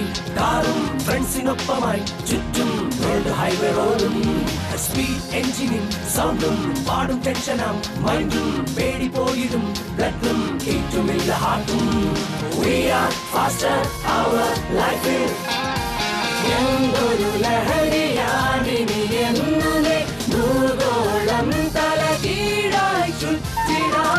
കാറും ഫ്രണ്ട്സിനൊപ്പമായി ചുറ്റും വേൾഡ് ഹൈവേ റോഡും സ്പീഡ് എഞ്ചിനും സൗണ്ടും പാടും ടെൻഷനാം മൈൻഡും പേടി പോയിടും ബ്ലഡും ഏറ്റുമില്ല ഹാർട്ടും We are faster, our life is എന്തൊരു ലഹരിയാണിനി എന്നുമേ ഭൂഗോളം തല കീഴായി ചുറ്റിടാം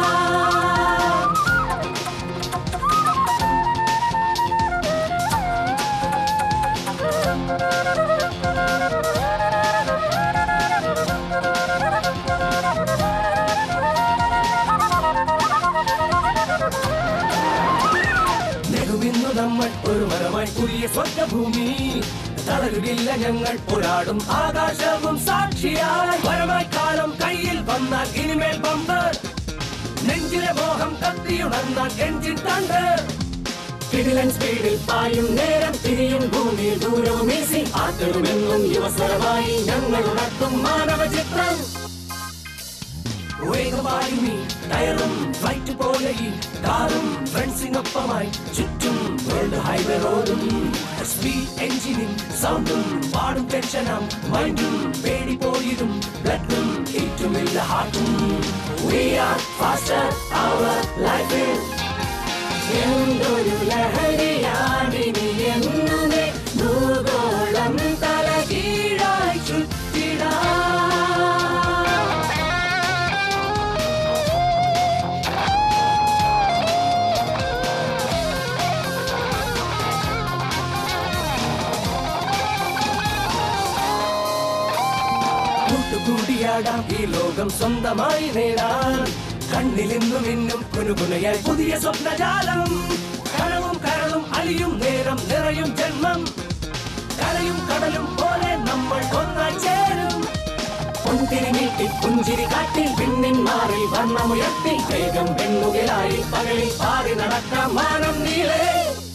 നെടുവിന്നു നമ്മൾ ഒരു മരമായി പുതിയ സ്വർഗഭൂമി തളരുകില്ല ഞങ്ങൾ പോരാടും ആകാശവും സാക്ഷിയായി വരമായി കാലം കയ്യിൽ വന്നാൽ ഇനിമേൽ ബമ്പർ നെഞ്ചിലെ മോഹം കത്തിയുണർന്നാൽ എഞ്ചിൻ തണ്ട് കിടിലൻ സ്പീഡിൽ പായും നേരം തിരിയും ഭൂമിയിൽ ദൂരവും ഈസി ആറ്റലുമെന്നും യുവസ്വരമായി ഞങ്ങൾ ഉണർത്തും മാനവ ചിത്രം വേഗമായി നീ ടയറും ഫ്ലൈറ്റ് പോലെ ഈ കാറും ഫ്രണ്ട്സിനൊപ്പമായി ചുറ്റും വേൾഡ് ഹൈവേ റോഡും സ്പീഡ് എഞ്ചിനും സൗണ്ടും പാടും ടെൻഷനാം മൈൻഡും പേടി പോയിടും ബ്ലഡും ഏറ്റുമില്ല ഹാർട്ടും We are faster, our life is എന്തൊരു ലഹരിയാണിനി എന്നുമേ ഭൂഗോളം തല കീഴായി ചുറ്റിടാം കൂട്ടുകൂടിയാടാം ഈ ലോകം സ്വന്തമായി നേടാൻ കണ്ണിലിന്നും ഇന്നും കുനുകുനയായി പുതിയ സ്വപ്നജാലം കനവും കരളും അലിയും നേരം നിറയും ജന്മം കരയും കടലും പോലെ നമ്മൾ ഒന്നായി ചേരും പുന്തിരി നീട്ടി പുഞ്ചിരി കാട്ടി പിന്നിൻ മാറിൽ വർണ്ണമുയർത്തി വേഗം പെണ്ണുകയായി പകലിൽ പാറി നടക്കാം മാനം നീളേ